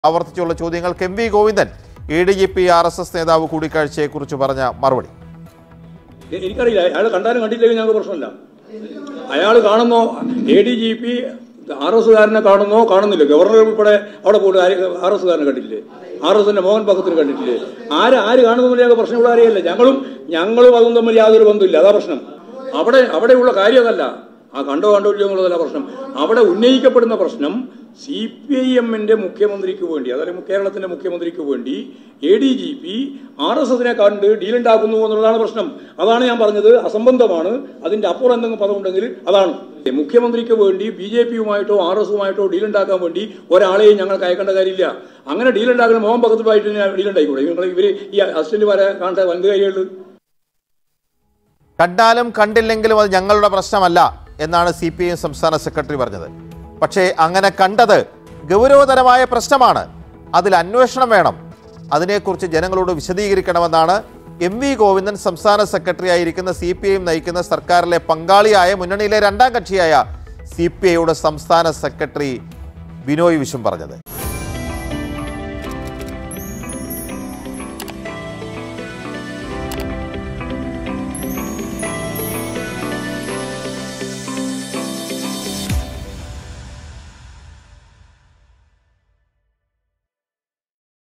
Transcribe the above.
ആവർത്തിച്ചുള്ള ചോദ്യങ്ങൾക്ക് M V Govindan A D G P R S S നേതാവ് കൂടിക്കാഴ്ചയെക്കുറിച്ച് പറഞ്ഞ മറുപടി എ- എനിക്കറിയില്ല അയാൾ കണ്ടാലും കണ്ടില്ലെങ്കിൽ ഞങ്ങൾക്ക് പ്രശ്നമില്ല അയാൾ കാണുന്നോ A D G P R എസ്സുകാരനെ കാണുന്നോ കാണുന്നില്ല ഗവർണർ ഉൾപ്പെടെ അവിടെ പോയിട്ട് ആർ എസ്സുകാരനെ കണ്ടിട്ടില്ലേ ആർ എസിന്റെ മോഹൻ ഭഗത്തിന് കണ്ടിട്ടില്ലേ ആര് ആര് കാണുന്നു ഞങ്ങൾക്ക് പ്രശ്നം ഇവിടെ അറിയില്ല ഞങ്ങളും ഞങ്ങളും അതും തമ്മിൽ യാതൊരു ബന്ധമില്ല അതാ പ്രശ്നം അവിടെ അവിടെയുള്ള കാര്യം അതല്ല ആ കണ്ടോ കണ്ടോ ഇല്ലയോ എന്നുള്ളതല്ല പ്രശ്നം അവിടെ ഉന്നയിക്കപ്പെടുന്ന പ്രശ്നം സി പി ഐ എമ്മിന്റെ മുഖ്യമന്ത്രിക്ക് വേണ്ടി അതായത് കേരളത്തിന്റെ മുഖ്യമന്ത്രിക്ക് വേണ്ടി A D G P R S എസിനെ കണ്ട് ഡീലുണ്ടാക്കുന്നു എന്നുള്ളതാണ് പ്രശ്നം അതാണ് ഞാൻ പറഞ്ഞത് അസംബന്ധമാണ് അതിന്റെ അപ്പുറം എന്തെങ്കിലും പദമുണ്ടെങ്കിൽ അതാണ് മുഖ്യമന്ത്രിക്ക് വേണ്ടി ബി ജെ പിയുമായിട്ടോ ആർ എസുമായിട്ടോ ഡീലുണ്ടാക്കാൻ വേണ്ടി ഒരാളെയും ഞങ്ങൾക്ക് അയക്കേണ്ട കാര്യമില്ല അങ്ങനെ ഡീലുണ്ടാക്കുന്ന മോഹൻ ഭഗത്തുമായിട്ട് ഡീലുണ്ടായിക്കൂടെ നിങ്ങൾ ഇവര് ഈ അസിസ്റ്റന്റുമാരെ കാണേണ്ട വലുത് കാര്യമുള്ളൂ കണ്ടാലും കണ്ടില്ലെങ്കിലും അത് ഞങ്ങളുടെ പ്രശ്നമല്ല എന്നാണ് സി പി ഐ സംസ്ഥാന സെക്രട്ടറി പറഞ്ഞത് പക്ഷേ അങ്ങനെ കണ്ടത് ഗൗരവതരമായ പ്രശ്നമാണ് അതിൽ അന്വേഷണം വേണം അതിനെക്കുറിച്ച് ജനങ്ങളോട് വിശദീകരിക്കണമെന്നാണ് എം വി ഗോവിന്ദൻ സംസ്ഥാന സെക്രട്ടറി ആയിരിക്കുന്ന സി പി ഐ നയിക്കുന്ന സർക്കാരിലെ പങ്കാളിയായ മുന്നണിയിലെ രണ്ടാം കക്ഷിയായ സി പി ഐയുടെ സംസ്ഥാന സെക്രട്ടറി ബിനോയ് വിശ്വം പറഞ്ഞത്